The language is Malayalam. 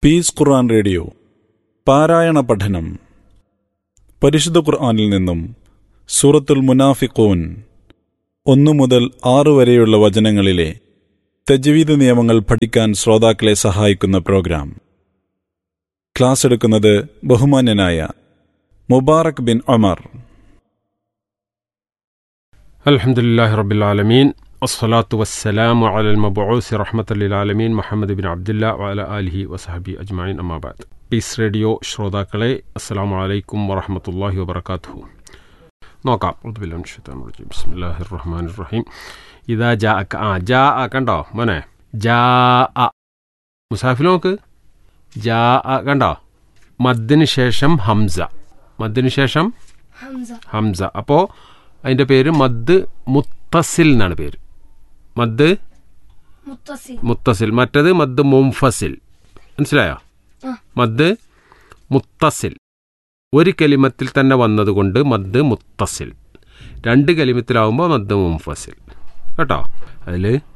പീസ് ഖുർആൻ റേഡിയോ പാരായണ പഠനം പരിശുദ്ധ ഖുർആനിൽ നിന്നും സൂറത്തുൽ മുനാഫിഖൂൻ ഒന്നു മുതൽ ആറ് വരെയുള്ള വചനങ്ങളിലെ തജ്വീദ് നിയമങ്ങൾ പഠിക്കാൻ ശ്രോതാക്കളെ സഹായിക്കുന്ന പ്രോഗ്രാം ക്ലാസ് എടുക്കുന്നത് ബഹുമാന്യനായ മുബാറക് ബിൻ ഒമർ الحمد لله رب العالمين والصلاة والسلام على المبعوث رحمة للعالمين محمد بن عبد الله وعلى آله وصحبه أجمعين أما بعد പീസ് റേഡിയോ ശ്രോതാക്കളെ അസ്സലാമു അലൈക്കും വറഹമത്തല്ലാഹി വബർക്കാത്തുഹു നോക്കാം ബിസ്മില്ലാഹിർ റഹ്മാൻ റഹീം ഇതാ ജാ അക്ക ആ ജാ ആ കണ്ടോ മോനെ ജാ അ മുസാഫിൽ നോക്ക് ജാ അ കണ്ടോ മദ്ദിന് ശേഷം ഹംസ മദ്ദിന് ശേഷം ഹംസ ഹംസ അപ്പോൾ അതിൻ്റെ പേര് മദ് മുത്തസിൽ എന്നാണ് പേര് മദ് മുത്തസിൽ മുത്തസിൽ മറ്റത് മദ് മുംഫസിൽ മനസ്സിലായോ ആ. മദ് മുത്തസിൽ ഒരു കലിമത്തിൽ തന്നെ വന്നതുകൊണ്ട് മദ് മുത്തസിൽ രണ്ട് കലിമത്തിലാവുമ്പോൾ മദ് മുംഫസിൽ കേട്ടോ അതിൽ